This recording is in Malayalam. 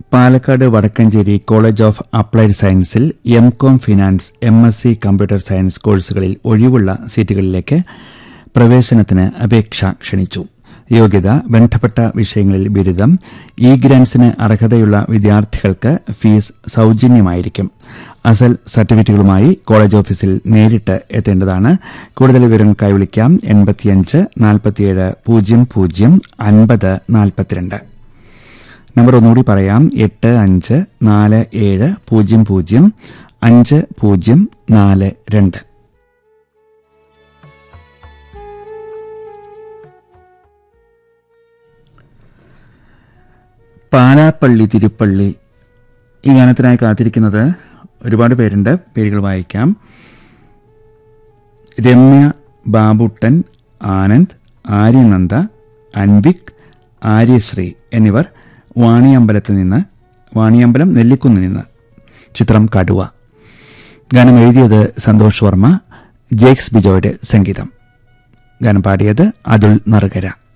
Palakkad Vadakkanchery college of applied സയൻസിൽ M Com finance M S C computer science കോഴ്സുകളിൽ ഒഴിവുള്ള സീറ്റുകളിലേക്ക് പ്രവേശനത്തിന് അപേക്ഷ ക്ഷണിച്ചു യോഗ്യത ബന്ധപ്പെട്ട വിഷയങ്ങളിൽ ബിരുദം ഇ ഗ്രാൻസിന് അർഹതയുള്ള വിദ്യാർത്ഥികൾക്ക് ഫീസ് സൌജന്യമായിരിക്കും അസൽ സർട്ടിഫിക്കറ്റുകളുമായി കോളേജ് ഓഫീസിൽ നേരിട്ട് എത്തേണ്ടതാണ് കൂടുതൽ വിവരങ്ങൾക്കായി വിളിക്കാം എൺപത്തിയഞ്ച് നാൽപ്പത്തിയേഴ് പൂജ്യം പൂജ്യം അൻപത് നാൽപ്പത്തിരണ്ട് നമ്പർ ഒന്നുകൂടി പറയാം എട്ട് അഞ്ച് നാല് ഏഴ് പൂജ്യം പൂജ്യം അഞ്ച് പൂജ്യം നാല് രണ്ട് പാലാപ്പള്ളി തിരുപ്പള്ളി ഈ ഗാനത്തിനായി കാത്തിരിക്കുന്നത് ഒരുപാട് പേരുണ്ട് പേരുകൾ വായിക്കാം രമ്യ ബാബുട്ടൻ ആനന്ദ് ആര്യനന്ദ അൻവിക് ആര്യശ്രീ എന്നിവർ വാണിയമ്പലത്തിൽ നിന്ന് വാണിയമ്പലം നെല്ലിക്കുന്നിൽ നിന്ന് ചിത്രം കടുവ ഗാനം എഴുതിയത് സന്തോഷ് വർമ്മ ജേക്സ് ബിജോയുടെ സംഗീതം ഗാനം പാടിയത് അതുൽ നറുകര